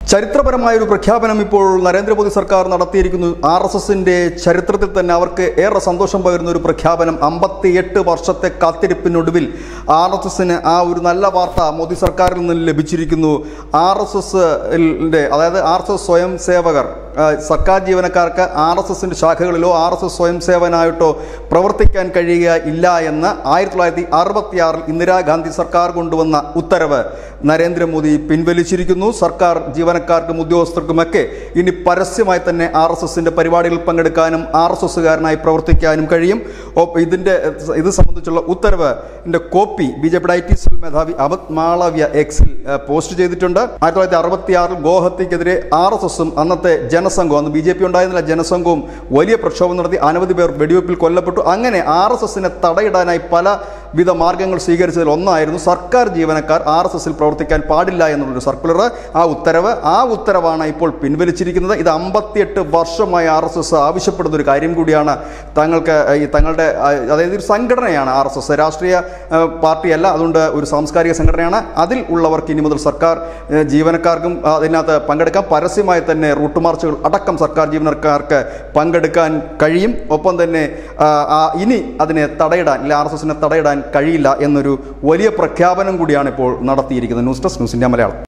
ചരിത്രപരമായ ഒരു പ്രഖ്യാപനം ഇപ്പോൾ നരേന്ദ്രമോദി സർക്കാർ നടത്തിയിരിക്കുന്നു ആർ എസ് എസിന്റെ ചരിത്രത്തിൽ തന്നെ അവർക്ക് ഏറെ സന്തോഷം പകരുന്ന ഒരു പ്രഖ്യാപനം അമ്പത്തിയെട്ട് വർഷത്തെ കാത്തിരിപ്പിനൊടുവിൽ ആർ എസ് എസിന് ആ ഒരു നല്ല വാർത്ത മോദി സർക്കാരിൽ നിന്ന് ലഭിച്ചിരിക്കുന്നു ആർ എസ് എസിന്റെ അതായത് ആർ എസ് എസ് സ്വയം സേവകർ ആ, സർക്കാർ ജീവനക്കാർക്ക് ആർ എസ് എസിന്റെ ശാഖകളിലോ ആർ എസ് എസ് സ്വയം സേവനായിട്ടോ പ്രവർത്തിക്കാൻ കഴിയുക ഇല്ല എന്ന് ആയിരത്തി തൊള്ളായിരത്തി അറുപത്തിയാറിൽ ഇന്ദിരാഗാന്ധി സർക്കാർ കൊണ്ടുവന്ന ഉത്തരവ് നരേന്ദ്രമോദി പിൻവലിച്ചിരിക്കുന്നു സർക്കാർ ജീവനക്കാർക്കും ഉദ്യോഗസ്ഥർക്കുമൊക്കെ ഇനി പരസ്യമായി തന്നെ ആർ എസ് എസിന്റെ പരിപാടികളിൽ പങ്കെടുക്കാനും ആർ എസ് എസുകാരനായി പ്രവർത്തിക്കാനും കഴിയും ഒപ്പം ഇതിന്റെ ഇത് സംബന്ധിച്ചുള്ള ഉത്തരവ് ന്റെ കോപ്പി ബി ജെ പിയുടെ ഐ ടി സെൽ മേധാവി അമിത് മാളവ്യ എക്സിൽ ഏഹ്, പോസ്റ്റ് ചെയ്തിട്ടുണ്ട് ആയിരത്തി തൊള്ളായിരത്തി അറുപത്തിയാറിൽ ഗോഹത്യക്കെതിരെ ആർ എസ് എസും അന്നത്തെ ജനസംഘവും അന്ന് ബി ജെ പി ഉണ്ടായിരുന്നില്ല ജനസംഘവും വലിയ പ്രക്ഷോഭം നടത്തി അനവധി പേർ വെടിവെപ്പിൽ കൊല്ലപ്പെട്ടു അങ്ങനെ ആർ എസ് എസിനെ തടയിടാനായി പലവിധ മാർഗങ്ങൾ സ്വീകരിച്ചതിൽ ഒന്നായിരുന്നു സർക്കാർ ജീവനക്കാർ ആർ എസ് എസിൽ പ്രവർത്തിക്കാൻ പാടില്ല എന്നുള്ളൊരു സർക്കുലർ ആ ഉത്തരവ് ആ ഉത്തരവാണ് ഇപ്പോൾ പിൻവലിച്ചിരിക്കുന്നത് ഇത് അമ്പത്തിയെട്ട് വർഷമായി ആർ എസ് എസ് ആവശ്യപ്പെടുന്ന ഒരു കാര്യം കൂടിയാണ് തങ്ങൾക്ക് ഈ തങ്ങളുടെ ആ, അതായത് ഒരു സംഘടനയാണ് ആർ എസ് എസ് രാഷ്ട്രീയ ആ, പാർട്ടിയല്ല അതുകൊണ്ട് ഒരു സാംസ്കാരിക സംഘടനയാണ് അതിൽ ഉള്ളവർക്ക് ഇനി മുതൽ സർക്കാർ ഏ, ജീവനക്കാർക്കും ആ, അതിനകത്ത് പങ്കെടുക്കാം പരസ്യമായി തന്നെ റൂട്ട് മാർച്ചുകൾ അടക്കം സർക്കാർ ജീവനക്കാർക്ക് പങ്കെടുക്കാൻ കഴിയും ഒപ്പം തന്നെ ആ, ആ, ഇനി അതിനെ തടയിടാൻ ഇല്ല ആർ എസ് എസിനെ തടയിടാൻ കഴിയില്ല എന്നൊരു വലിയ പ്രഖ്യാപനം കൂടിയാണ് ഇപ്പോൾ നടത്തിയിരിക്കുന്നത് news desk news India Malayalam